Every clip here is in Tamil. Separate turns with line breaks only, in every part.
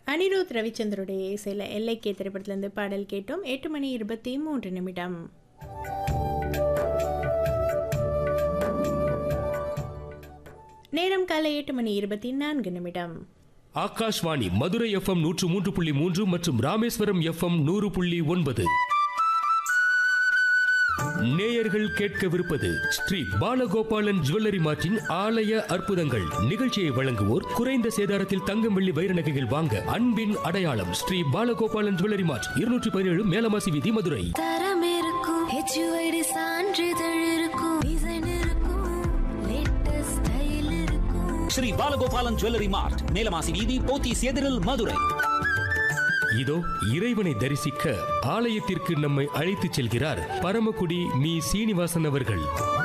அனிருத் ரவிச்சந்தருடைய இசையில் எல்லைக்கே திரைப்படத்திலிருந்து பாடல் கேட்டோம் எட்டு மணி இருபத்தி மூன்று நிமிடம் நேரம் காலை எட்டு மணி இருபத்தி நான்கு நிமிடம்
ஆகாஷ்வாணி மதுரை எஃப்எம் நூற்று மூன்று புள்ளி மூன்று மற்றும் ராமேஸ்வரம் எஃப்எம் நூறு புள்ளி ஒன்பது நேயர்கள் கேட்கவிருப்பது ஸ்ரீ பாலகோபாலன் ஜுவல்லரி மார்ட்டின் ஆலய அற்புதங்கள் நிகழ்ச்சியை வழங்குவோர் குறைந்த சேதாரத்தில் தங்கம் வெள்ளி வைர நகைகள் வாங்க அன்பின் அடையாளம் ஸ்ரீ பாலகோபாலன் ஜுவல்லரி மார்ட் இருநூற்றி பதினேழு மேலமாசி வீதி மதுரை
தரம் இருக்கும் ஹெச்யூஐடி சான்றிதழ் இருக்கும் டிசைன் இருக்கும் லேட்டஸ்ட் ஸ்டைல் இருக்கும்
ஸ்ரீ பாலகோபாலன் ஜுவல்லரி மார்ட் மேலமாசி வீதி போத்தீஸ் எதிரில் மதுரை
இதோ இறைவனை தரிசிக்க ஆலயத்திற்கு நம்மை அழைத்துச் செல்கிறார் பரமக்குடி மீ சீனிவாசன் அவர்கள்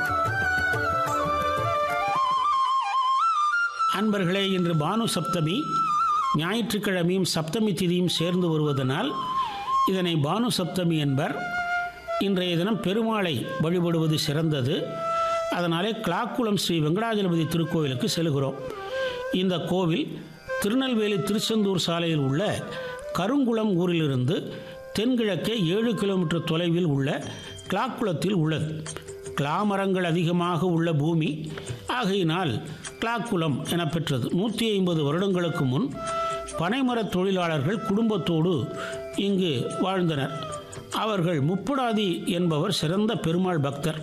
அன்பர்களே இன்று பானு சப்தமி ஞாயிற்றுக்கிழமையும் சப்தமி திதியும் சேர்ந்து வருவதனால் இதனை பானு சப்தமி என்பர் இன்றைய தினம் பெருமாளை வழிபடுவது சிறந்தது அதனாலே கிளாக்குளம் ஸ்ரீ வெங்கடாஜலபதி திருக்கோயிலுக்கு செல்கிறோம் இந்த கோவில் திருநெல்வேலி திருச்செந்தூர் சாலையில் உள்ள கருங்குளம் ஊரிலிருந்து தென்கிழக்கே ஏழு கிலோமீட்டர் தொலைவில் உள்ள கிளாக்குளத்தில் உள்ளது கிளாமரங்கள் அதிகமாக உள்ள பூமி ஆகையினால் கிளாக்குளம் என பெற்றது நூற்றி ஐம்பது வருடங்களுக்கு முன் பனைமரத் தொழிலாளர்கள் குடும்பத்தோடு இங்கு வாழ்ந்தனர் அவர்கள் முப்புடாதி என்பவர் சிறந்த பெருமாள் பக்தர்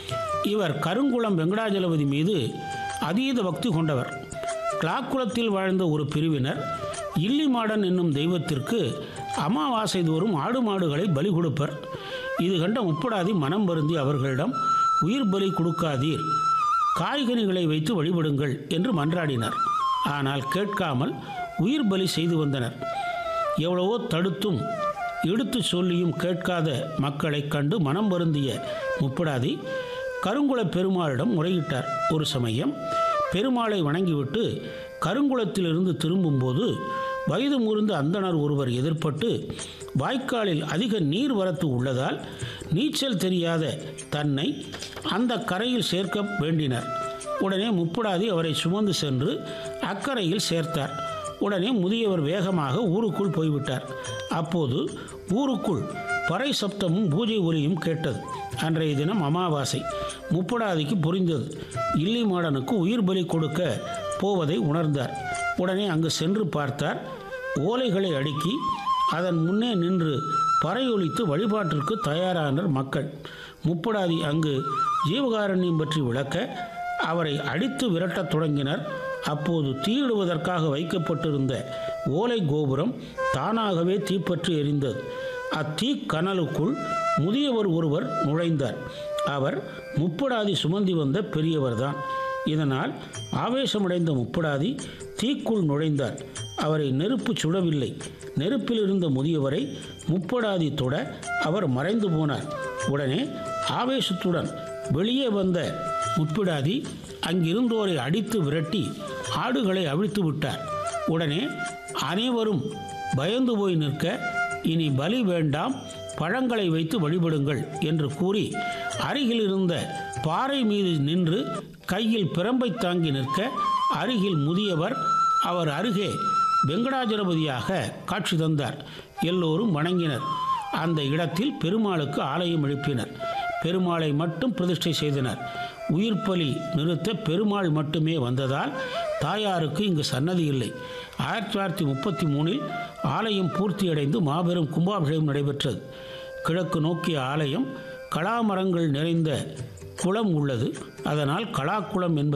இவர் கருங்குளம் வெங்கடாஜலபதி மீது அதீத பக்தி கொண்டவர் கிளாக்குளத்தில் வாழ்ந்த ஒரு பிரிவினர் இல்லிமாடன் என்னும் தெய்வத்திற்கு அமாவாசை தோறும் ஆடு மாடுகளை பலி கொடுப்பர் இது கண்ட முப்படாதி மனம் வருந்தி அவர்களிடம் உயிர் பலி கொடுக்காதீர் காய்கனிகளை வைத்து வழிபடுங்கள் என்று மன்றாடினர் ஆனால் கேட்காமல் உயிர் பலி செய்து வந்தனர் எவ்வளவோ தடுத்தும் எடுத்து சொல்லியும் கேட்காத மக்களைக் கண்டு மனம் வருந்திய முப்படாதி கருங்குல பெருமாளிடம் முறையிட்டார் ஒரு சமயம் பெருமாளை வணங்கிவிட்டு கருங்குளத்திலிருந்து திரும்பும்போது வயது முறிந்த அந்தணர் ஒருவர் எதிர்ப்பட்டு வாய்க்காலில் அதிக நீர் வரத்து உள்ளதால் நீச்சல் தெரியாத தன்னை அந்த கரையில் சேர்க்க வேண்டினர் உடனே முப்புடாதி அவரை சுமந்து சென்று அக்கரையில் சேர்த்தார் உடனே முதியவர் வேகமாக ஊருக்குள் போய்விட்டார் அப்போது ஊருக்குள் பறை சப்தமும் பூஜை ஒலியும் கேட்டது அன்றைய தினம் அமாவாசை முப்படாதிக்கு புரிந்தது இல்லி மாடனுக்கு உயிர் பலி கொடுக்க போவதை உணர்ந்தார் உடனே அங்கு சென்று பார்த்தார் ஓலைகளை அடுக்கி அதன் முன்னே நின்று பறையொலித்து வழிபாட்டிற்கு தயாரானர் மக்கள் முப்படாதி அங்கு ஜீவகாரண்யம் பற்றி விளக்க அவரை அடித்து விரட்டத் தொடங்கினர் அப்போது தீயிடுவதற்காக வைக்கப்பட்டிருந்த ஓலை கோபுரம் தானாகவே தீப்பற்றி எரிந்தது அத்தீ கனலுக்குள் முதியவர் ஒருவர் நுழைந்தார் அவர் முப்படாதி சுமந்தி வந்த பெரியவர்தான் இதனால் ஆவேசமடைந்த முப்படாதி தீக்குள் நுழைந்தார் அவரை நெருப்பு சுடவில்லை நெருப்பில் இருந்த முதியவரை முப்படாதி தொட அவர் மறைந்து போனார் உடனே ஆவேசத்துடன் வெளியே வந்த முப்பிடாதி அங்கிருந்தோரை அடித்து விரட்டி ஆடுகளை அவிழ்த்து விட்டார் உடனே அனைவரும் பயந்து போய் நிற்க இனி பலி வேண்டாம் பழங்களை வைத்து வழிபடுங்கள் என்று கூறி அருகில் இருந்த பாறை மீது நின்று கையில் பிரம்பை தாங்கி நிற்க அருகில் முதியவர் அவர் அருகே வெங்கடாஜலபதியாக காட்சி தந்தார் எல்லோரும் வணங்கினர் அந்த இடத்தில் பெருமாளுக்கு ஆலயம் எழுப்பினர் பெருமாளை மட்டும் பிரதிஷ்டை செய்தனர் உயிர் பலி நிறுத்த பெருமாள் மட்டுமே வந்ததால் தாயாருக்கு இங்கு சன்னதி இல்லை ஆயிரத்தி தொள்ளாயிரத்தி முப்பத்தி மூணில் ஆலயம் பூர்த்தியடைந்து மாபெரும் கும்பாபிஷேகம் நடைபெற்றது கிழக்கு நோக்கிய ஆலயம் கலாமரங்கள் நிறைந்த குளம் உள்ளது அதனால் கலாக்குளம் என்பது